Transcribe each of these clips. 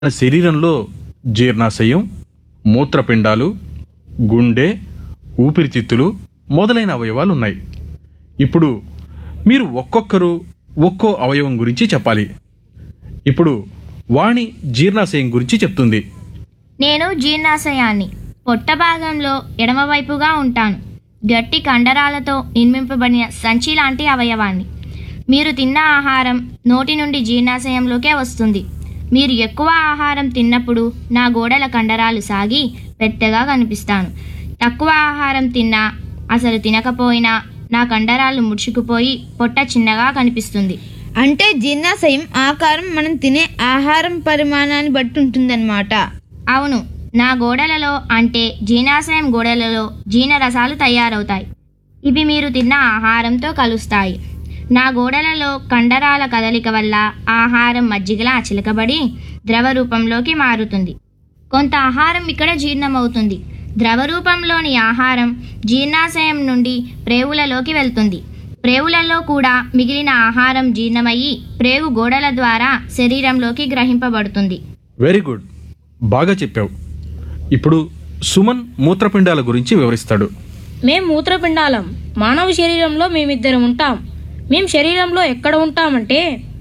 మన శరీరంలో జీర్ణాశయం మూత్రపిండాలు గుండె ఊపిరితిత్తులు మొదలైన అవయవాలు ఉన్నాయి ఇప్పుడు మీరు ఒక్కొక్కరు ఒక్కో అవయవం గురించి చెప్పాలి ఇప్పుడు వాణి జీర్ణాశయం గురించి చెప్తుంది నేను జీర్ణాశయాన్ని పొట్ట భాగంలో ఎడమవైపుగా ఉంటాను గట్టి కండరాలతో నిర్మింపబడిన సంచి లాంటి అవయవాన్ని మీరు తిన్న ఆహారం నోటి నుండి జీర్ణాశయంలోకే వస్తుంది మీరు ఎక్కువ ఆహారం తిన్నప్పుడు నా గోడల కండరాలు సాగి పెద్దగా కనిపిస్తాను తక్కువ ఆహారం తిన్నా అసలు తినకపోయినా నా కండరాలు ముడుచుకుపోయి పొట్ట చిన్నగా కనిపిస్తుంది అంటే జీర్ణాశయం ఆకారం మనం తినే ఆహారం పరిమాణాన్ని బట్టి ఉంటుందన్నమాట అవును నా గోడలలో అంటే జీర్ణాశయం గోడలలో జీర్ణరసాలు తయారవుతాయి ఇవి మీరు తిన్న ఆహారంతో కలుస్తాయి నా గోడలలో కండరాల కదలిక వల్ల ఆహారం మజ్జిగలా చిలకబడి ద్రవ రూపంలోకి మారుతుంది కొంత ఆహారం ఇక్కడ జీర్ణమవుతుంది ద్రవ రూపంలోని ఆహారం జీర్ణాశయం నుండి ప్రేవులలోకి వెళ్తుంది ప్రేవులలో కూడా మిగిలిన ఆహారం జీర్ణమయ్యి ప్రేగు గోడల ద్వారా శరీరంలోకి గ్రహింపబడుతుంది వెరీ గుడ్ బాగా చెప్పావు ఇప్పుడు సుమన్ మూత్రపిండాల గురించి వివరిస్తాడు మేం మూత్రపిండాలం మానవ శరీరంలో మేమిద్దరం ఉంటాం మేం శరీరంలో ఎక్కడ ఉంటామంటే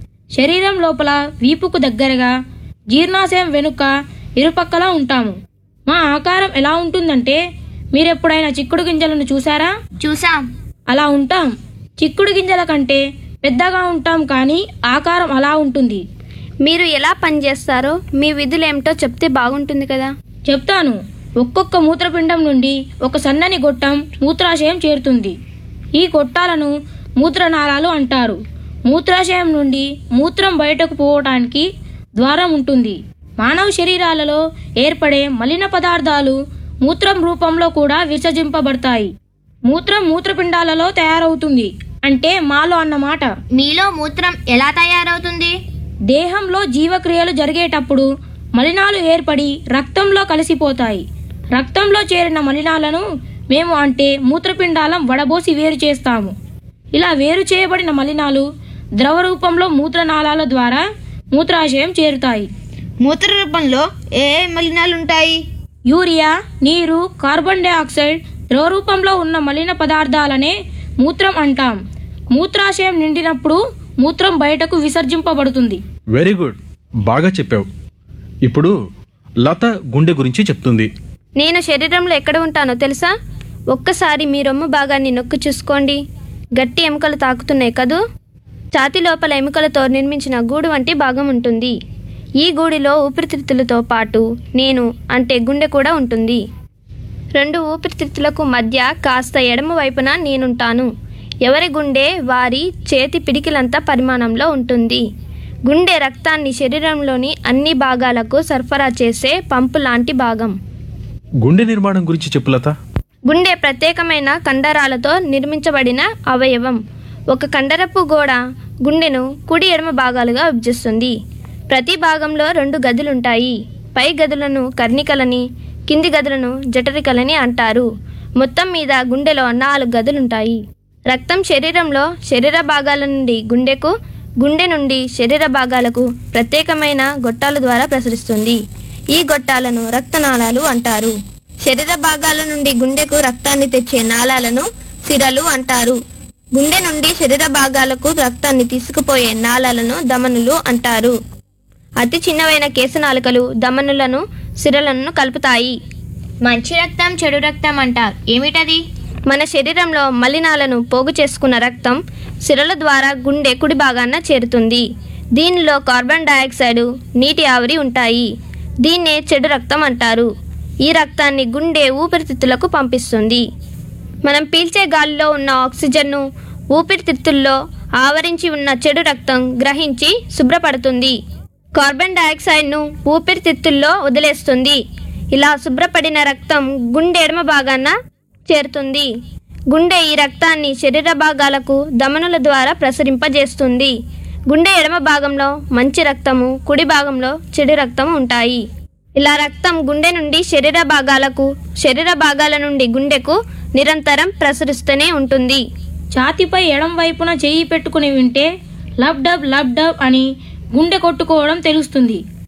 శరీరం లోపల వీపుకు దగ్గరగా జీర్ణాశయం వెనుక ఇరుపక్కలా ఉంటాము మా ఆకారం ఎలా ఉంటుందంటే మీరెప్పుడైనా చిక్కుడు గింజలను చూసారా చూసాం అలా ఉంటాం చిక్కుడు గింజల కంటే పెద్దగా ఉంటాం కానీ ఆకారం అలా ఉంటుంది మీరు ఎలా పనిచేస్తారో మీ విధులేమిటో చెప్తే బాగుంటుంది కదా చెప్తాను ఒక్కొక్క మూత్రపిండం నుండి ఒక సన్నని గొట్టం మూత్రాశయం చేరుతుంది ఈ గొట్టాలను మూత్రనాళాలు అంటారు మూత్రాశయం నుండి మూత్రం బయటకు పోవటానికి ద్వారం ఉంటుంది మానవ శరీరాలలో ఏర్పడే మలిన పదార్థాలు మూత్రం రూపంలో కూడా విసర్జింపబడతాయి మూత్రం మూత్రపిండాలలో తయారవుతుంది అంటే మాలో అన్నమాట మీలో మూత్రం ఎలా తయారవుతుంది దేహంలో జీవక్రియలు జరిగేటప్పుడు మలినాలు ఏర్పడి రక్తంలో కలిసిపోతాయి రక్తంలో చేరిన మలినాలను మేము అంటే మూత్రపిండాలం వడబోసి వేరు చేస్తాము ఇలా వేరు చేయబడిన మలినాలు ద్రవ రూపంలో మూత్రనాళాల ద్వారా మూత్రాశయం చేరుతాయి మూత్ర రూపంలో ఏ ఏ మలినాలు ఉంటాయి యూరియా నీరు కార్బన్ డైఆక్సైడ్ ద్రవ రూపంలో ఉన్న మలిన పదార్థాలనే మూత్రం అంటాం మూత్రాశయం నిండినప్పుడు మూత్రం బయటకు విసర్జింపబడుతుంది వెరీ గుడ్ బాగా చెప్పావు ఇప్పుడు లత గుండె గురించి చెప్తుంది నేను శరీరంలో ఎక్కడ ఉంటానో తెలుసా ఒక్కసారి మీ రొమ్ము భాగాన్ని నొక్కి చూసుకోండి గట్టి ఎముకలు తాకుతున్నాయి కదూ ఛాతి లోపల ఎముకలతో నిర్మించిన గూడు వంటి భాగం ఉంటుంది ఈ గూడిలో ఊపిరితిత్తులతో పాటు నేను అంటే గుండె కూడా ఉంటుంది రెండు ఊపిరితిత్తులకు మధ్య కాస్త ఎడమ వైపున నేనుంటాను ఎవరి గుండె వారి చేతి పిడికిలంత పరిమాణంలో ఉంటుంది గుండె రక్తాన్ని శరీరంలోని అన్ని భాగాలకు సరఫరా చేసే పంపు లాంటి భాగం గుండె నిర్మాణం గురించి చెప్పు లత గుండె ప్రత్యేకమైన కండరాలతో నిర్మించబడిన అవయవం ఒక కండరపు గోడ గుండెను కుడి ఎడమ భాగాలుగా విభజిస్తుంది ప్రతి భాగంలో రెండు గదులుంటాయి పై గదులను కర్ణికలని కింది గదులను జఠరికలని అంటారు మొత్తం మీద గుండెలో నాలుగు గదులుంటాయి రక్తం శరీరంలో శరీర భాగాల నుండి గుండెకు గుండె నుండి శరీర భాగాలకు ప్రత్యేకమైన గొట్టాల ద్వారా ప్రసరిస్తుంది ఈ గొట్టాలను రక్తనాళాలు అంటారు శరీర భాగాల నుండి గుండెకు రక్తాన్ని తెచ్చే నాళాలను సిరలు అంటారు గుండె నుండి శరీర భాగాలకు రక్తాన్ని తీసుకుపోయే నాళాలను దమనులు అంటారు అతి చిన్నవైన కేశనాళికలు దమనులను సిరలను కలుపుతాయి మంచి రక్తం చెడు రక్తం అంటారు ఏమిటది మన శరీరంలో మలినాలను పోగు చేసుకున్న రక్తం సిరల ద్వారా గుండె కుడి భాగాన చేరుతుంది దీనిలో కార్బన్ డయాక్సైడ్ నీటి ఆవిరి ఉంటాయి దీన్నే చెడు రక్తం అంటారు ఈ రక్తాన్ని గుండె ఊపిరితిత్తులకు పంపిస్తుంది మనం పీల్చే గాలిలో ఉన్న ఆక్సిజన్ను ఊపిరితిత్తుల్లో ఆవరించి ఉన్న చెడు రక్తం గ్రహించి శుభ్రపడుతుంది కార్బన్ డయాక్సైడ్ను ఊపిరితిత్తుల్లో వదిలేస్తుంది ఇలా శుభ్రపడిన రక్తం గుండె ఎడమ భాగాన చేరుతుంది గుండె ఈ రక్తాన్ని శరీర భాగాలకు దమనుల ద్వారా ప్రసరింపజేస్తుంది గుండె ఎడమ భాగంలో మంచి రక్తము కుడి భాగంలో చెడు రక్తము ఉంటాయి ఇలా రక్తం గుండె నుండి శరీర భాగాలకు శరీర భాగాల నుండి గుండెకు నిరంతరం ప్రసరిస్తూనే ఉంటుంది ఛాతీపై ఎడం వైపున చెయ్యి పెట్టుకుని వింటే లబ్ డబ్ లబ్ డబ్ అని గుండె కొట్టుకోవడం తెలుస్తుంది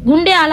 గుండె అలా